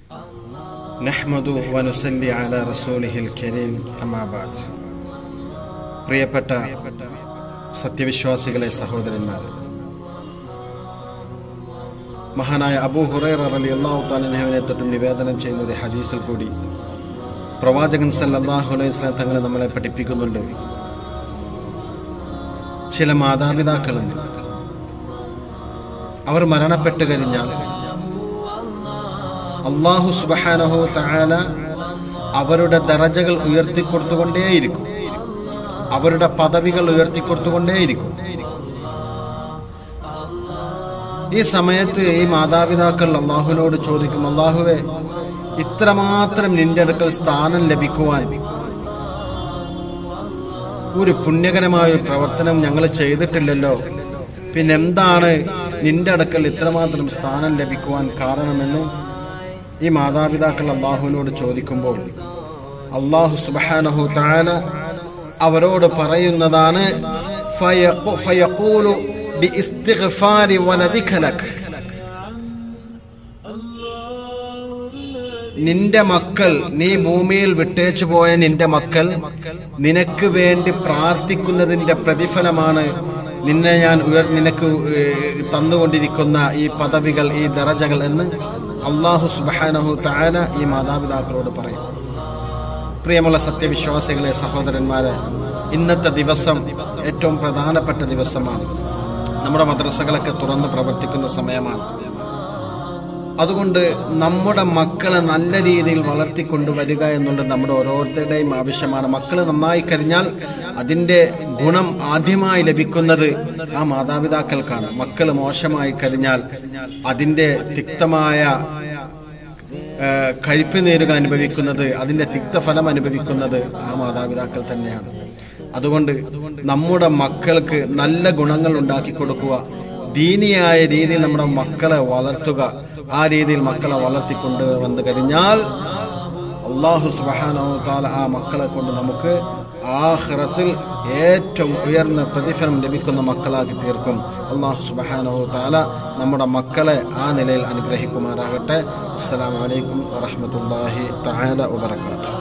നഹ്മദു വനുസല്ലി അല റസൂലിഹിൽ കരീം അമ്മാ ബാദ് പ്രിയപ്പെട്ട സത്യവിശ്വാസികളെ സഹോദരന്മാർ മഹാനായ അബൂ ഹുറൈറ അലി അള്ളാഹു താലിനെ തൊട്ടും നിവേദനം ചെയ്യുന്ന ഒരു ഹദീസിൽ കൂടി പ്രവാചകൻ സല്ലല്ലാഹു അലൈഹി വസല്ലം തങ്ങളെ നമ്മളെ പഠിപ്പിക്കുന്നുണ്ട് ചില മാതാപിതാക്കളുണ്ട് അവർ മരണപ്പെട്ടു കഴിഞ്ഞാൽ അള്ളാഹു സുബഹാനഹു തആല അവരുടെ ദറജകൾ ഉയർത്തിക്കൊടുത്തുകൊണ്ടേയിരിക്കും അവരുടെ പദവികൾ ഉയർത്തിക്കൊടുത്തുകൊണ്ടേയിരിക്കും ഈ സമയത്ത് ഈ മാതാപിതാക്കൾ അള്ളാഹുവിനോട് ചോദിക്കും അള്ളാഹുവെ ഇത്രമാത്രം നിന്റെ അടുക്കൽ സ്ഥാനം ലഭിക്കുവാൻ ഒരു പുണ്യകരമായ ഒരു പ്രവർത്തനം ഞങ്ങൾ ചെയ്തിട്ടില്ലല്ലോ പിന്നെ എന്താണ് നിന്റെ അടുക്കൽ ഇത്രമാത്രം സ്ഥാനം ലഭിക്കുവാൻ കാരണമെന്ന് ഈ മാതാപിതാക്കൾ അള്ളാഹുവിനോട് ചോദിക്കുമ്പോൾ അള്ളാഹു സുബാനഹു താല അവരോട് പറയുന്നതാണ് ഫയഖു- ഫയഖൂലു ബിഇസ്തിഗ്ഫാരി വലദിക ലക്. നിന്റെ മക്കൾ നീ ഭൂമിയിൽ വിട്ടേച്ചു പോയ നിന്റെ മക്കൾ നിനക്ക് വേണ്ടി പ്രാർത്ഥിക്കുന്നതിന്റെ പ്രതിഫലമാണ് നിന്നെ ഞാൻ ഉയർ നിനക്ക് ഏഹ്, തന്നുകൊണ്ടിരിക്കുന്ന ഈ പദവികൾ ഈ ദറജകൾ എന്ന് അള്ളാഹു സുബാനഹു താല ഈ മാതാപിതാക്കളോട് പറയും പ്രിയമുള്ള സത്യവിശ്വാസികളെ സഹോദരന്മാരെ ഇന്നത്തെ ദിവസം ഏറ്റവും പ്രധാനപ്പെട്ട ദിവസമാണ് നമ്മുടെ മദ്രസകളൊക്കെ തുറന്ന് പ്രവർത്തിക്കുന്ന സമയമാണ് അതുകൊണ്ട് നമ്മുടെ മക്കളെ നല്ല രീതിയിൽ വളർത്തിക്കൊണ്ടുവരിക എന്നുള്ളത് നമ്മുടെ ഓരോരുത്തരുടെയും ആവശ്യമാണ് മക്കൾ നന്നായി കഴിഞ്ഞാൽ അതിന്റെ ഗുണം ആദ്യമായി ലഭിക്കുന്നത് ആ മാതാപിതാക്കൾക്കാണ് മക്കൾ മോശമായി കഴിഞ്ഞാൽ അതിന്റെ തിക്തമായ ഏഹ് കഴിപ്പ് നേരുകൾ അനുഭവിക്കുന്നത് അതിന്റെ തിക്തഫലം അനുഭവിക്കുന്നത് ആ മാതാപിതാക്കൾ തന്നെയാണ് അതുകൊണ്ട് നമ്മുടെ മക്കൾക്ക് നല്ല ഗുണങ്ങൾ ഉണ്ടാക്കി കൊടുക്കുക ദീനിയായ രീതിയിൽ നമ്മുടെ മക്കളെ വളർത്തുക ആ രീതിയിൽ മക്കളെ വളർത്തിക്കൊണ്ട് വന്നു കഴിഞ്ഞാൽ അള്ളാഹു സുബാനോ താല ആ മക്കളെ കൊണ്ട് നമുക്ക് ആഹ്റത്തിൽ ഏറ്റവും ഉയർന്ന പ്രതിഫലം ലഭിക്കുന്ന മക്കളാക്കി തീർക്കും അള്ളാഹു സുബാനോ താല നമ്മുടെ മക്കളെ ആ നിലയിൽ അനുഗ്രഹിക്കുമാറാകട്ടെ അസ്സലാമു അലൈക്കും വറഹ്മത്തുള്ളാഹി തആല വബറകാതുഹു